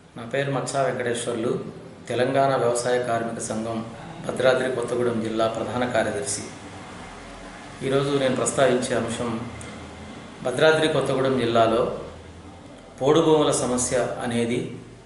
నా పేరు మత్సా వెంకటేశ్వర్లు తెలంగాణ వ్యవసాయ కార్మిక సంఘం భద్రాద్రి కొత్తగూడెం జిల్లా ప్రధాన కార్యదర్శి ఈరోజు నేను ప్రస్తావించే అంశం భద్రాద్రి కొత్తగూడెం జిల్లాలో పోడు భూముల సమస్య అనేది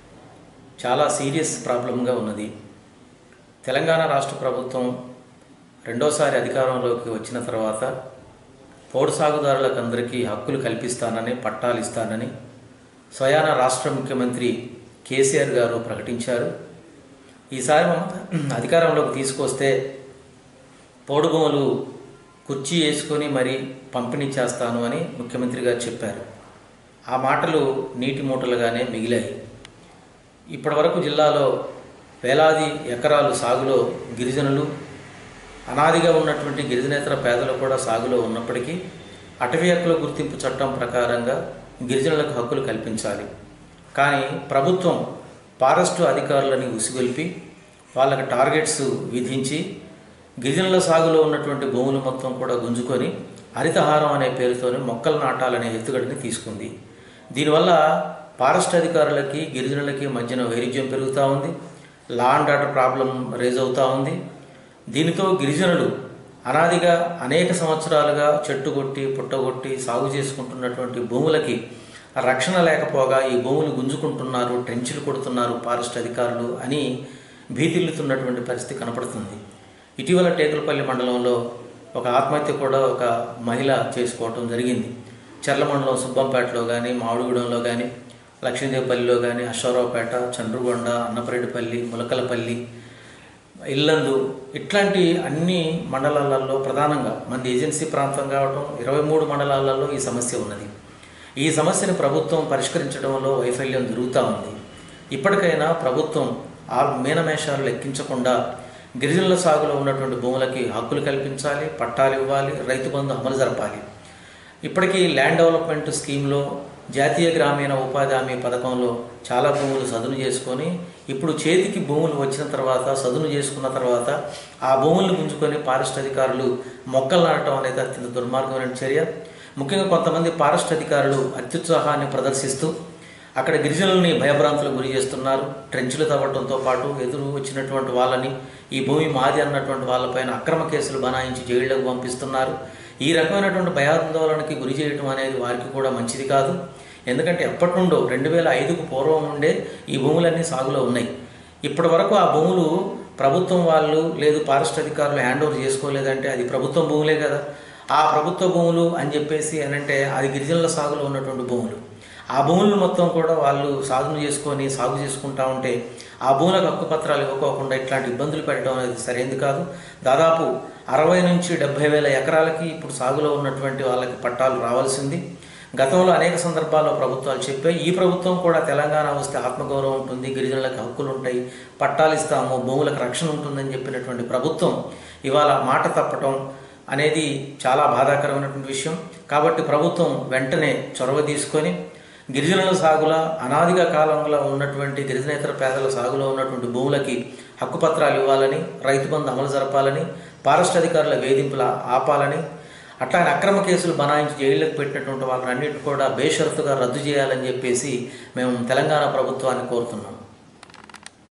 చాలా సీరియస్ ప్రాబ్లంగా ఉన్నది తెలంగాణ రాష్ట్ర ప్రభుత్వం రెండోసారి అధికారంలోకి వచ్చిన తర్వాత పోడు సాగుదారులకు అందరికీ హక్కులు కల్పిస్తానని పట్టాలు ఇస్తానని స్వయాన రాష్ట్ర ముఖ్యమంత్రి కేసీఆర్ గారు ప్రకటించారు ఈసారి మమత అధికారంలోకి తీసుకొస్తే పోడు భూములు కుర్చీ వేసుకొని మరి పంపిణీ చేస్తాను అని ముఖ్యమంత్రి గారు చెప్పారు ఆ మాటలు నీటి మూటలుగానే మిగిలాయి ఇప్పటివరకు జిల్లాలో వేలాది ఎకరాలు సాగులో గిరిజనులు అనాదిగా ఉన్నటువంటి గిరిజనేతర పేదలు కూడా సాగులో ఉన్నప్పటికీ అటవీ హక్కుల గుర్తింపు చట్టం ప్రకారంగా గిరిజనులకు హక్కులు కల్పించాలి కానీ ప్రభుత్వం ఫారెస్టు అధికారులని ఉసిగొల్పి వాళ్ళకి టార్గెట్స్ విధించి గిరిజనుల సాగులో ఉన్నటువంటి భూములు మొత్తం కూడా గుంజుకొని హరితహారం అనే పేరుతోనే మొక్కలు నాటాలనే ఎత్తుగడని తీసుకుంది దీనివల్ల ఫారెస్ట్ అధికారులకి గిరిజనులకి మధ్యన వైరుధ్యం పెరుగుతూ ఉంది law and order problem raise అవుతూ ఉంది దీనితో గిరిజనులు అనాదిగా అనేక సంవత్సరాలుగా చెట్టు కొట్టి పుట్టగొట్టి సాగు చేసుకుంటున్నటువంటి భూములకి రక్షణ లేకపోగా ఈ భూములు గుంజుకుంటున్నారు ట్రెంచులు కొడుతున్నారు ఫారెస్ట్ అధికారులు అని భీతిల్లుతున్నటువంటి పరిస్థితి కనపడుతుంది ఇటీవల టేకులపల్లి మండలంలో ఒక ఆత్మహత్య కూడా ఒక మహిళ చేసుకోవటం జరిగింది చర్ల మండలం సుబ్బంపేటలో కానీ మామిడిగూడెంలో కానీ లక్ష్మీదేవిపల్లిలో కానీ అశ్వరావుపేట చంద్రుగొండ అన్నపరెడ్డిపల్లి ములకలపల్లి ఇల్లందు ఇట్లాంటి అన్ని మండలాలలో ప్రధానంగా మంది ఏజెన్సీ ప్రాంతం కావడం ఇరవై మూడు మండలాలలో ఈ సమస్య ఉన్నది ఈ సమస్యను ప్రభుత్వం పరిష్కరించడంలో వైఫల్యం జరుగుతూ ఉంది ఇప్పటికైనా ప్రభుత్వం ఆ మీనమేషాలు లెక్కించకుండా గిరిజనుల సాగులో ఉన్నటువంటి భూములకి హక్కులు కల్పించాలి పట్టాలు ఇవ్వాలి రైతు బంధు అమలు జరపాలి ఇప్పటికీ ల్యాండ్ డెవలప్మెంట్ స్కీమ్లో జాతీయ గ్రామీణ ఉపాధి హామీ పథకంలో చాలా భూములు సదును చేసుకొని ఇప్పుడు చేతికి భూములు వచ్చిన తర్వాత సదును చేసుకున్న తర్వాత ఆ భూములను గుంజుకొని ఫారెస్ట్ అధికారులు మొక్కలు నాటడం అనేది అత్యంత దుర్మార్గమైన చర్య ముఖ్యంగా కొంతమంది ఫారెస్ట్ అధికారులు అత్యుత్సాహాన్ని ప్రదర్శిస్తూ అక్కడ గిరిజనుల్ని భయభ్రాంతులకు గురి చేస్తున్నారు ట్రెంచులు తవ్వడంతో పాటు ఎదురు వచ్చినటువంటి వాళ్ళని ఈ భూమి మాది అన్నటువంటి వాళ్ళపైన అక్రమ కేసులు బనాయించి జైళ్లకు పంపిస్తున్నారు ఈ రకమైనటువంటి భయాందోళనకి గురి చేయడం అనేది వారికి కూడా మంచిది కాదు ఎందుకంటే ఎప్పటి నుండో రెండు వేల ఐదుకు పూర్వం నుండే ఈ భూములన్నీ సాగులో ఉన్నాయి ఇప్పటి వరకు ఆ భూములు ప్రభుత్వం వాళ్ళు లేదు ఫారెస్ట్ అధికారులు హ్యాండ్ ఓవర్ చేసుకోలేదంటే అది ప్రభుత్వం భూములే కదా ఆ ప్రభుత్వ భూములు అని చెప్పేసి అనంటే అది గిరిజనుల సాగులో ఉన్నటువంటి భూములు ఆ భూములను మొత్తం కూడా వాళ్ళు సాగును చేసుకొని సాగు చేసుకుంటా ఉంటే ఆ భూములకు హక్కు పత్రాలు ఇవ్వకోకుండా ఇట్లాంటి ఇబ్బందులు పెట్టడం అనేది సరైనది కాదు దాదాపు అరవై నుంచి డెబ్బై వేల ఎకరాలకి ఇప్పుడు సాగులో ఉన్నటువంటి వాళ్ళకి పట్టాలు రావాల్సింది గతంలో అనేక సందర్భాల్లో ప్రభుత్వాలు చెప్పాయి ఈ ప్రభుత్వం కూడా తెలంగాణ వస్తే ఆత్మగౌరవం ఉంటుంది గిరిజనులకు హక్కులు ఉంటాయి పట్టాలు ఇస్తాము భూములకు రక్షణ ఉంటుందని చెప్పినటువంటి ప్రభుత్వం ఇవాళ మాట తప్పటం అనేది చాలా బాధాకరమైనటువంటి విషయం కాబట్టి ప్రభుత్వం వెంటనే చొరవ తీసుకొని గిరిజనుల సాగుల అనాదిగా కాలంలో ఉన్నటువంటి గిరిజనేతర పేదల సాగులో ఉన్నటువంటి భూములకి హక్కుపత్రాలు ఇవ్వాలని రైతు బంధు అమలు జరపాలని ఫారెస్ట్ అధికారుల వేధింపుల ఆపాలని అట్లానే అక్రమ కేసులు బనాయించి జైళ్ళకు పెట్టినటువంటి వాళ్ళని అన్నిటి కూడా బేషరతుగా రద్దు చేయాలని చెప్పేసి మేము తెలంగాణ ప్రభుత్వాన్ని కోరుతున్నాం